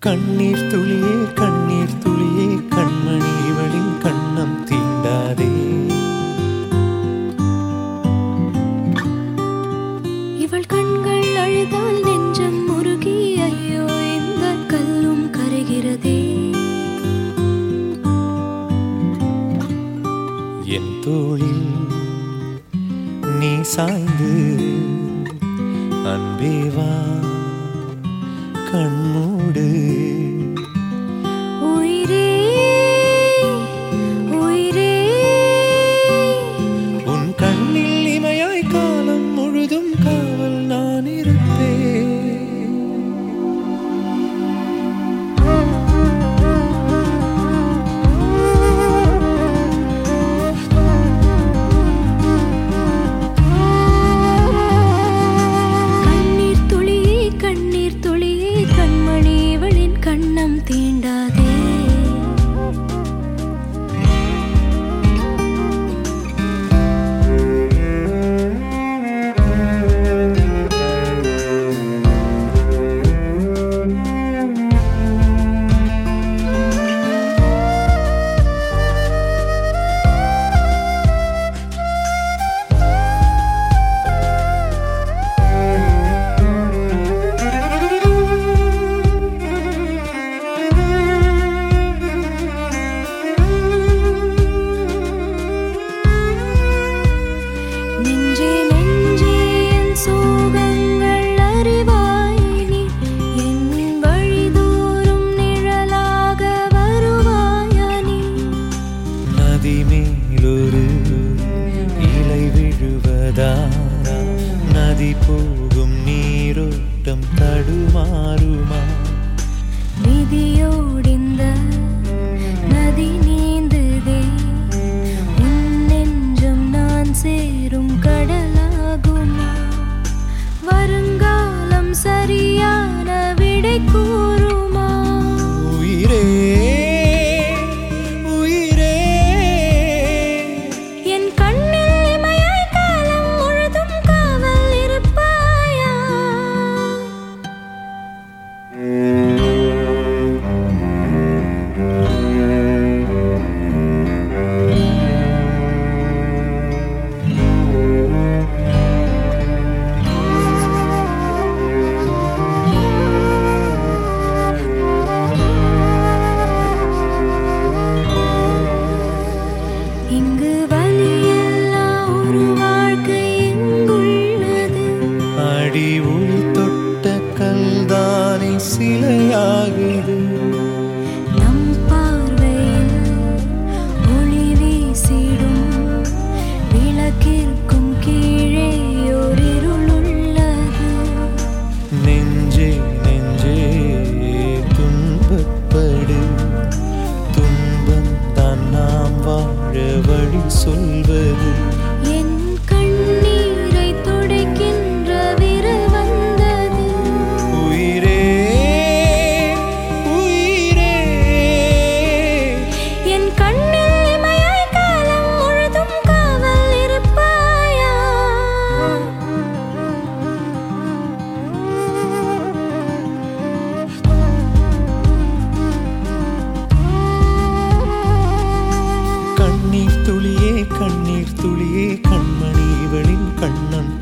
கண்ணீர் துளியே கண்ணீர் துளியே கண்மணி இவளின் கண்ணம் தீண்டாதே இவள் கண்கள் அழுதால் நெஞ்சம் முருகி ஐயோ இந்த கல்லும் கரைகிறதே என் தோளில் நீ சாய்ந்து அன்பே வா கண்மூடு உயிரே உயிரே உன் கண்ணில் இமையாய் காலம் முழுதும் காவல் நான் இருப்பேன் கண்ணீர் துளியே கண்ணீர் துளியே கண்மணி இவளின் கண்ணம் தீண்டாதே நெஞ்சே நெஞ்சே என் சோகங்கள் அறிவாய் நீ என் வழிதோறும் நிழலாக வருவாயா நீ நதி மேலொரு இலை விழுவதா நதி போகும் நீரோட்டம் தடுமாறுமா விதியோடிந்த நதி நீந்துதே உன் நெஞ்சம் நான் சேரும் கடலாகுமா வருங்காலம் சரியான விடை கூறுமா உயிரே உயிரே என் கண்ணில் இமையாய் காலம் முழுதும் காவல் இருப்பாயா இங்கு வலியில்லா ஒரு வாழ்க்கை எங்குள்ளது அடி ஒளி தொட்ட கல்தானே சிலையாகுது நம் பார்வையில் ஒளி வீசிடும் விளக்கிற்கும் கீழே ஓர் இருள் உள்ளது நெஞ்சே நெஞ்சே துன்பப்படு துன்பம் தான் நாம் வாழ வழி சொல்வது என் கண்ணீரை துடைக்கின்ற விரல் வந்தது உயிரே உயிரே என் கண்ணில் இமையாய் காலம் முழுதும் காவல் இருப்பாயா கண்ணீர் துளியே கண்ணீர் துளியே கண்மணி இவளின் கண்ணம்